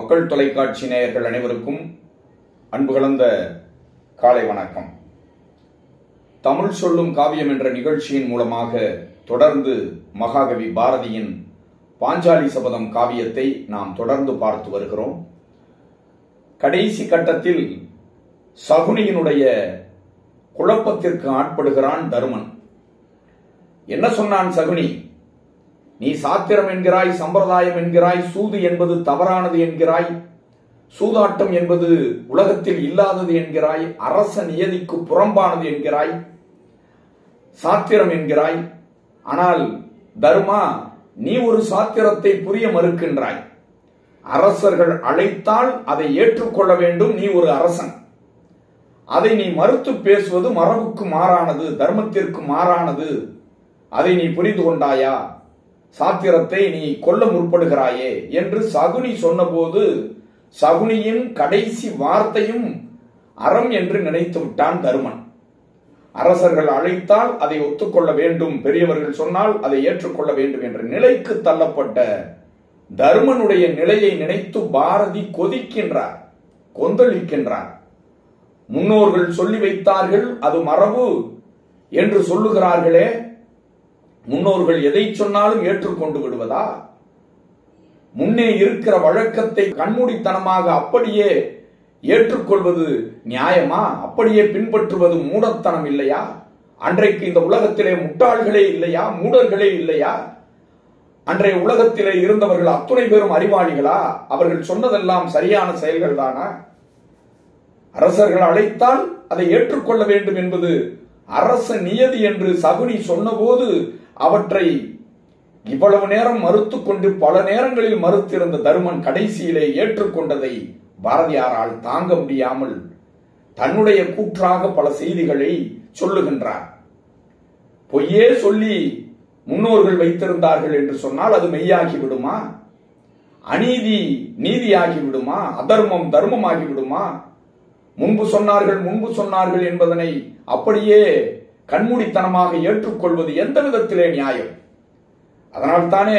மக்கள் தொலைக்காட்சி நேயர்கள் அனைவருக்கும் அன்பு கலந்த காலை வணக்கம் தமிழ் சொல்லும் காவியம் என்ற நிகழ்ச்சியின் மூலமாக தொடர்ந்து மகாகவி பாரதியின் பாஞ்சாலி சபதம் காவியத்தை நாம் தொடர்ந்து பார்த்து வருகிறோம் கடைசி கட்டத்தில் சகுனியினுடைய குழப்பத்திற்கு ஆட்படுகிறான் தருமன் என்ன சொன்னான் சகுனி நீ சாத்திரம் என்கிறாய் சம்பிரதாயம் என்கிறாய் சூது என்பது தவறானது என்கிறாய் சூதாட்டம் என்பது உலகத்தில் இல்லாதது என்கிறாய் அரச நியதிக்கு புறம்பானது என்கிறாய் சாத்திரம் என்கிறாய் ஆனால் தர்மா நீ ஒரு சாத்திரத்தை புரிய மறுக்கின்றாய் அரசர்கள் அழைத்தால் அதை ஏற்றுக்கொள்ள வேண்டும் நீ ஒரு அரசன் அதை நீ மறுத்து பேசுவது மரபுக்கு மாறானது தர்மத்திற்கு மாறானது அதை நீ புரிந்து கொண்டாயா சாத்திரத்தை நீ கொல்ல முற்படுகிறாயே என்று சகுனி சொன்னபோது சகுனியின் கடைசி வார்த்தையும் அறம் என்று நினைத்து விட்டான் தருமன் அரசர்கள் அழைத்தால் அதை ஒத்துக்கொள்ள வேண்டும் பெரியவர்கள் சொன்னால் அதை ஏற்றுக்கொள்ள வேண்டும் என்ற நிலைக்கு தள்ளப்பட்ட தருமனுடைய நிலையை நினைத்து பாரதி கொதிக்கின்றார் கொந்தளிக்கின்றார் முன்னோர்கள் சொல்லி வைத்தார்கள் அது மரபு என்று சொல்லுகிறார்களே முன்னோர்கள் எதை சொன்னாலும் ஏற்றுக்கொண்டு விடுவதா முன்னே இருக்கிற வழக்கத்தை கண்மூடித்தனமாக அப்படியே ஏற்றுக்கொள்வது நியாயமா அப்படியே பின்பற்றுவது மூடத்தனம் இல்லையா அன்றைக்கு இந்த உலகத்திலே முட்டாள்களே இல்லையா மூடர்களே இல்லையா அன்றைய உலகத்திலே இருந்தவர்கள் அத்துணை பேரும் அறிவாளிகளா அவர்கள் சொன்னதெல்லாம் சரியான செயல்கள் தானா அரசர்கள் அழைத்தால் அதை ஏற்றுக்கொள்ள வேண்டும் என்பது அரச நியதி என்று சகுனி சொன்னபோது அவற்றை இவ்வளவு நேரம் மறுத்து கொண்டு பல நேரங்களில் மறுத்திருந்த தருமன் கடைசியிலே ஏற்றுக்கொண்டதை பாரதியாரால் தாங்க முடியாமல் தன்னுடைய கூற்றாக பல செய்திகளை சொல்லுகின்றார் பொய்யே சொல்லி முன்னோர்கள் வைத்திருந்தார்கள் என்று சொன்னால் அது மெய்யாகி விடுமா அநீதி நீதியாகி விடுமா அதர்மம் தர்மமாகி விடுமா முன்பு சொன்னார்கள் முன்பு சொன்னார்கள் என்பதனை அப்படியே கண்மூடித்தனமாக ஏற்றுக்கொள்வது எந்த விதத்திலே நியாயம் அதனால் தானே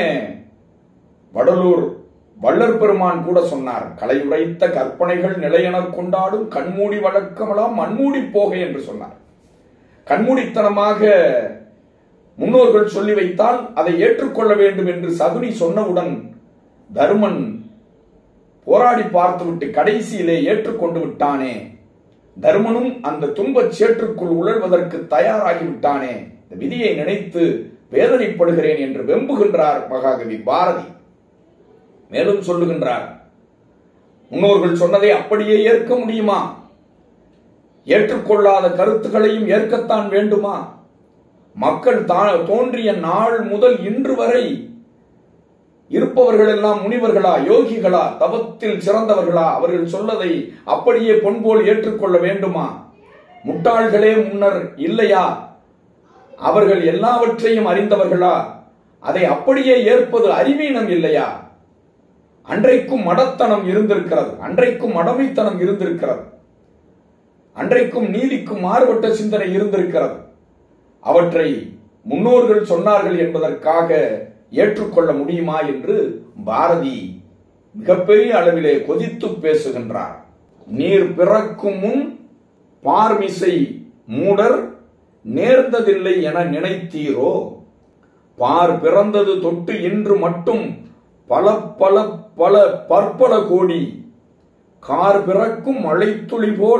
வடலூர் வள்ளற் பெருமான் கூட சொன்னார் கலையுடைத்த கற்பனைகள் நிலையெனக் கொண்டாடும் கண்மூடி வழக்கமெல்லாம் மண்மூடி போக என்று சொன்னார் கண்மூடித்தனமாக முன்னோர்கள் சொல்லி வைத்தால் அதை ஏற்றுக்கொள்ள வேண்டும் என்று சகுனி சொன்னவுடன் தருமன் போராடி பார்த்துவிட்டு கடைசியிலே ஏற்றுக்கொண்டு விட்டானே தர்மனும் அந்த துன்பச் சேற்றுக்குள் உழல்வதற்கு தயாராகி விட்டானே இந்த விதியை நினைத்து வேதனைப்படுகிறேன் என்று வெம்புகின்றார் மகாகவி பாரதி மேலும் சொல்லுகின்றார் முன்னோர்கள் சொன்னதை அப்படியே ஏற்க முடியுமா ஏற்றுக்கொள்ளாத கருத்துக்களையும் ஏற்கத்தான் வேண்டுமா மக்கள் தோன்றிய நாள் முதல் இன்று வரை இருப்பவர்கள் எல்லாம் முனிவர்களா யோகிகளா தவத்தில் சிறந்தவர்களா அவர்கள் சொல்லதை அப்படியே பொன்போல் ஏற்றுக்கொள்ள வேண்டுமா முட்டாள்களே முன்னர் இல்லையா அவர்கள் எல்லாவற்றையும் அறிந்தவர்களா அதை அப்படியே ஏற்பது அறிவீனம் இல்லையா அன்றைக்கும் மடத்தனம் இருந்திருக்கிறது அன்றைக்கும் மடமைத்தனம் இருந்திருக்கிறது அன்றைக்கும் நீதிக்கும் மாறுபட்ட சிந்தனை இருந்திருக்கிறது அவற்றை முன்னோர்கள் சொன்னார்கள் என்பதற்காக ஏற்றுக்கொள்ள முடியுமா என்று பாரதி மிகப்பெரிய அளவிலே கொதித்து பேசுகின்றார் நீர் பிறக்கும் முன் பார்மிசை மூடர் நேர்ந்ததில்லை என நினைத்தீரோ பார் பிறந்தது தொட்டு இன்று மட்டும் பல பல பல பற்பல கோடி கார் பிறக்கும் மழைத்துளி போல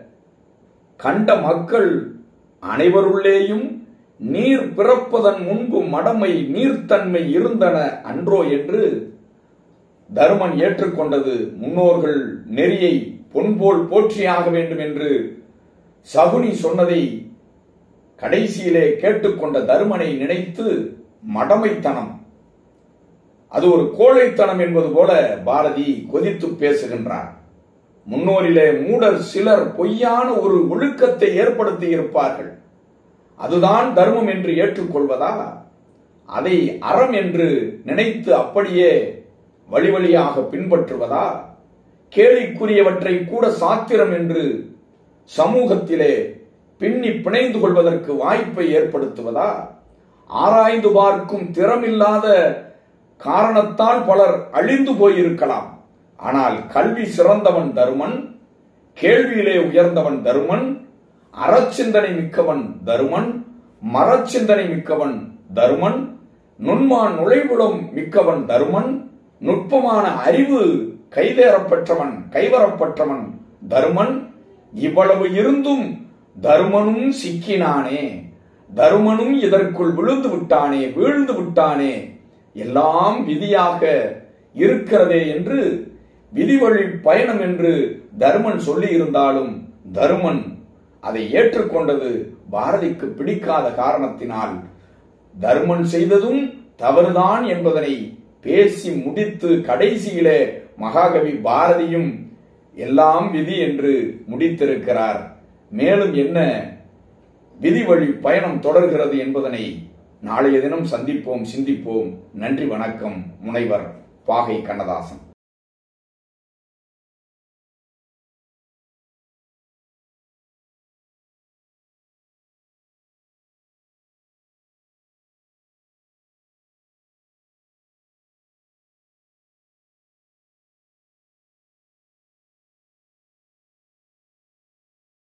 கண்ட மக்கள் அனைவருள்ளேயும் நீர் பிறப்பதன் முன்பு மடமை நீர்த்தன்மை இருந்தன அன்றோ என்று தருமன் ஏற்றுக்கொண்டது முன்னோர்கள் நெறியை பொன்போல் போற்றியாக வேண்டும் என்று சகுனி சொன்னதை கடைசியிலே கேட்டுக்கொண்ட தருமனை நினைத்து மடமைத்தனம் அது ஒரு கோழைத்தனம் என்பது போல பாரதி கொதித்து பேசுகின்றார் முன்னோரிலே மூடர் சிலர் பொய்யான ஒரு ஒழுக்கத்தை ஏற்படுத்தி இருப்பார்கள் அதுதான் தர்மம் என்று ஏற்றுக்கொள்வதா அதை அறம் என்று நினைத்து அப்படியே வழி வழியாக பின்பற்றுவதா கேலிக்குரியவற்றை கூட சாத்திரம் என்று சமூகத்திலே பின்னி பிணைந்து கொள்வதற்கு வாய்ப்பை ஏற்படுத்துவதா ஆராய்ந்து பார்க்கும் திறமில்லாத காரணத்தால் பலர் அழிந்து போயிருக்கலாம் ஆனால் கல்வி சிறந்தவன் தருமன் கேள்வியிலே உயர்ந்தவன் தருமன் அறச்சிந்தனை மிக்கவன் தருமன் மரச்சிந்தனை மிக்கவன் தருமன் நுண்மான் நுழைவுடம் மிக்கவன் தருமன் நுட்பமான அறிவு கைதேறப்பெற்றவன் கைவரப்பட்டவன் தருமன் இவ்வளவு இருந்தும் தருமனும் சிக்கினானே தருமனும் இதற்குள் விழுந்து விட்டானே வீழ்ந்து விட்டானே எல்லாம் விதியாக இருக்கிறதே என்று விதிவழி பயணம் என்று தருமன் சொல்லி இருந்தாலும் தருமன் அதை ஏற்றுக்கொண்டது பாரதிக்கு பிடிக்காத காரணத்தினால் தர்மன் செய்ததும் தவறுதான் என்பதனை பேசி முடித்து கடைசியிலே மகாகவி பாரதியும் எல்லாம் விதி என்று முடித்திருக்கிறார் மேலும் என்ன விதி வழி பயணம் தொடர்கிறது என்பதனை நாளைய தினம் சந்திப்போம் சிந்திப்போம் நன்றி வணக்கம் முனைவர் பாகை கண்ணதாசன்